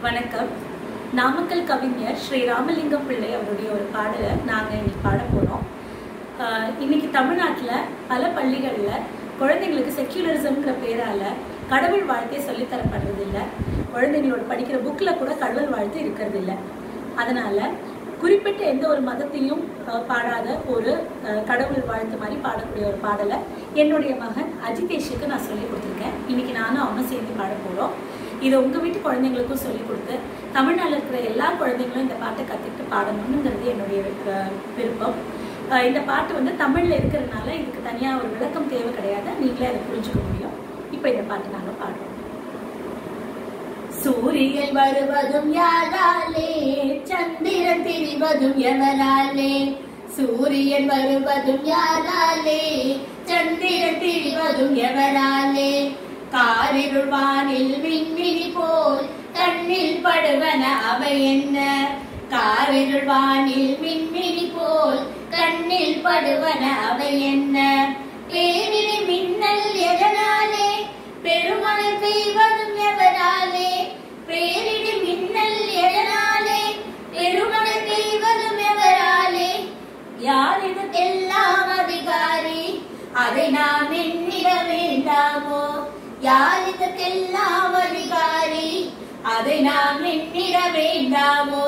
வணக்கம் நாமக்கல் கவிஞர் ஸ்ரீ ராமலிங்கம் பிள்ளை அவருடைய ஒரு பாடலை நாங்கள் இன்னைக்கு பாட போகிறோம் இன்னைக்கு தமிழ்நாட்டில் பல பள்ளிகளில் குழந்தைங்களுக்கு செக்யூலரிசம்ங்கிற பேரால் கடவுள் வாழ்த்தே சொல்லித்தரப்படுறதில்ல குழந்தைங்களோட படிக்கிற புக்கில் கூட கடவுள் வாழ்த்து இருக்கிறது இல்ல அதனால குறிப்பிட்ட எந்த ஒரு மதத்தையும் அஹ், பாடாத ஒரு அஹ், கடவுள் வாழ்த்து மாதிரி பாடக்கூடிய ஒரு பாடலை என்னுடைய மகன் அஜிதேஷுக்கு நான் சொல்லி கொடுத்துருக்கேன் இன்னைக்கு நானும் அவனும் சேர்ந்து பாட போகிறோம் இதை உங்கள் வீட்டு குழந்தைங்களுக்கும் சொல்லி கொடுத்து தமிழ்நாட்டில் இருக்கிற எல்லா குழந்தைங்களும் இந்த பாட்டை கற்றுக்கிட்டு பாடணுங்கிறது என்னுடைய அஹ், விருப்பம் அஹ், இந்த பாட்டு வந்து தமிழில் இருக்கிறதுனால இதுக்கு தனியாக ஒரு விளக்கம் தேவை கிடையாது நீங்களே அதை புரிஞ்சுக்க முடியும் இப்போ இந்த பாட்டு நாங்கள் பாடுறோம் சூரியன் வருவதும் யாராலே சந்திரன் திரிவதும் எவராலே சூரியன் வருவதும் யாராலே சந்திரன் திரிவதும் எவராலே காரிருள் வானில் விண்மினி போல் கண்ணில் படுவன அவை என்ன காரிருள் வானில் விண்மினி போல் கண்ணில் படுவன அவை என்ன பேரிடி மின்னல் எதனாலே பெருமழை பெய்வதும் எவராலே பேரிடி மின்னல் எதனாலே பெருமழை பெய்வதும் எவராலே யார் இதுக்கெல்லாம் அதிகாரி அதை நாம் எண்ணிட வேண்டாமோ யார் இதுக்கெல்லாம் அதிகாரி அதை நாம் எண்ணிட வேண்டாமோ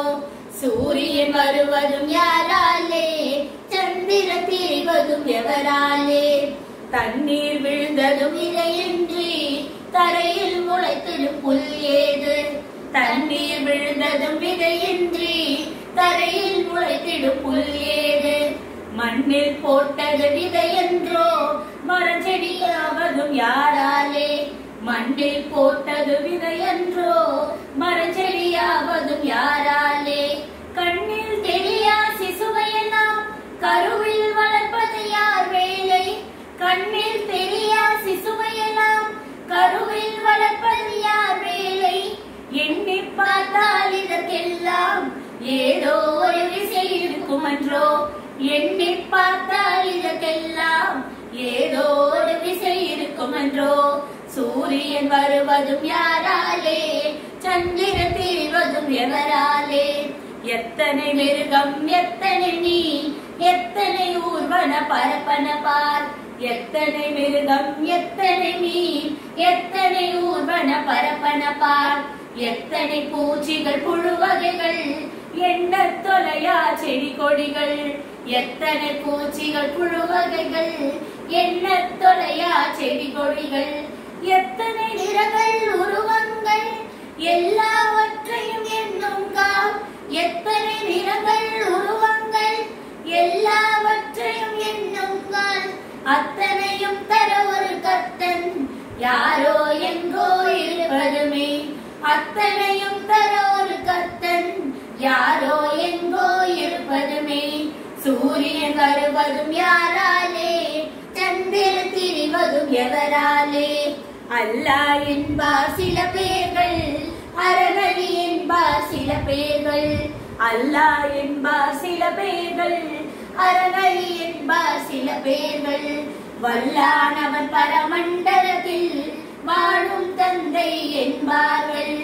சூரியன் வருவதும் யாராலே சந்திரன் திரிவதும் எவராலே தண்ணீர் விழுந்ததும் இதையின்றி தரையில் முளைத்திடும் புல் ஏது தண்ணீர் விழுந்ததும் விதையின்றி தரையில் முளைத்திடும் புல் ஏது மண்ணில் போட்டது விதையென்றோ மரச்செடியாவதும் யாராலே மண்ணில் போட்டது விதையென்றோ மரச்செடியாவதும் யாராலே கண்ணில் தெரியா சிசுவையெல்லாம் கருவில் வளர்ப்பது யார் வேலை கண்ணில் தெரியா சிசுவையெல்லாம் கருவில் வளர்ப்பது யார் வேலை எண்ணி பார்த்தால் இதற்கெல்லாம் ஏதோ ஒரு விசை இருக்கும் என்றோ எண்ணி பார்த்தால் இதற்கெல்லாம் ஏதோ ஒரு விசை இருக்கும் என்றோ சூரியன் வருவதும் யாராலே சந்திரன் திரிவதும் எவராலே எத்தனை மிருகம் எத்தனை நீ எத்தனை ஊர்வன பரப்பன பார் எத்தனை மிருகம் எத்தனை மீன் எத்தனை ஊர்வன பரப்பன பார் எத்தனை பூச்சிகள் புழு வகைகள் எண்ண தொலையா செடி கொடிகள் எத்தனை பூச்சிகள் புழு வகைகள் எண்ண தொலையா செடி கொடிகள் எத்தனை நிறங்கள் உருவங்கள் எல்லாவற்றையும் எண்ணுங்கால் எத்தனை நிறங்கள் உருவங்கள் எல்லாவற்றையும் எண்ணுங்கால் அத்தனையும் தர ஒரு கத்தன் யாரோ எங்கோ இருப்பதுமே அத்தனையும் தர ஒரு கத்தன் யாரோ எங்கோ இருப்பதுமே சூரியன் வருவதும் யாராலே சந்திரன் திரிவதும் எவராலே அல்லாஹ் என்பார் சில பேர்கள் அரணலி என்பார் சில பேர்கள் அல்லாஹ் என்பார் சில பேர்கள் அரணலி என்பார் சில பேர்கள் வல்லானவன் பரமண்டலத்தில் வாழும் தந்தை என்பார்கள்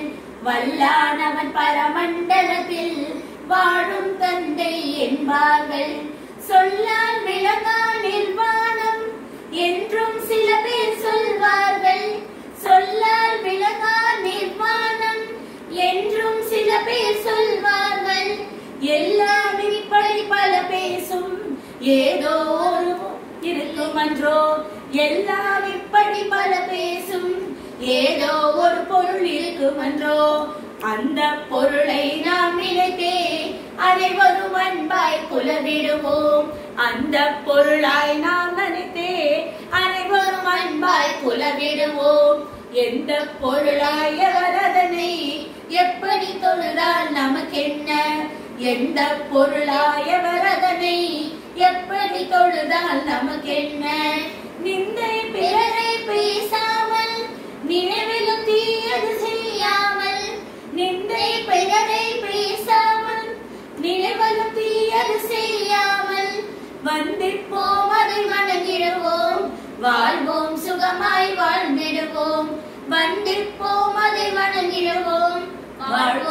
வல்லானவன் பரமண்டலத்தில் வாழும் தந்தை என்பார்கள் சொல்லால் விளங்கா நிர்வாணம் என்றும் சில பேர் சொல்வார்கள் சொல்லால் விளங்கா நிர்வாணம் என்றும் சில பேர் சொல்வார்கள் எல்லாம் இப்படி பல பேசும் ஏதோ ஒரு இருக்குமன்றோ எல்லாம் இப்படி பல பேசும் ஏதோ ஒரு பொருள் இருக்குமன்றோ அந்த பொருளை நாம் நினைத்தே அனைவரும் அன்பாய் குலவிடுவோம் அந்த பொருளாய் நாம் நினைத்தே அனைவரும் அன்பாய் குலவிடுவோம் எந்த பொருளாய் எவர் அதனை எப்படி தொழுதால் நமக்கென்ன எந்த பொருளாய் எவர் அதனை எப்படி தொழுதால் நமக்கென்ன நிந்தை பிறரை பேசாமல் நினைவிலும் தீயது செய்யாமல் நிந்தை பிறரை பேசாமல் நினைவிலும் தீயது செய்யாமல் வந்திப்போம் அதை வணங்கிடுவோம் வாழ்வோம் சுகமாய் வாழ்ந்திடுவோம் வந்திப்போம் அதை வணங்கிடுவோம் வாழ்வோம்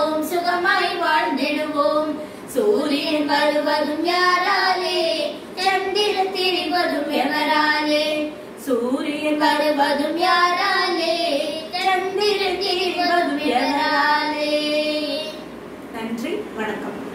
வாழ்வோம் சூரியன் வருவதும் யாராலே சந்திரன் திரிவதும் எவராலே சூரியன் வருவதும் யாராலே சந்திரன் திரிவதும் எவராலே நன்றி வணக்கம்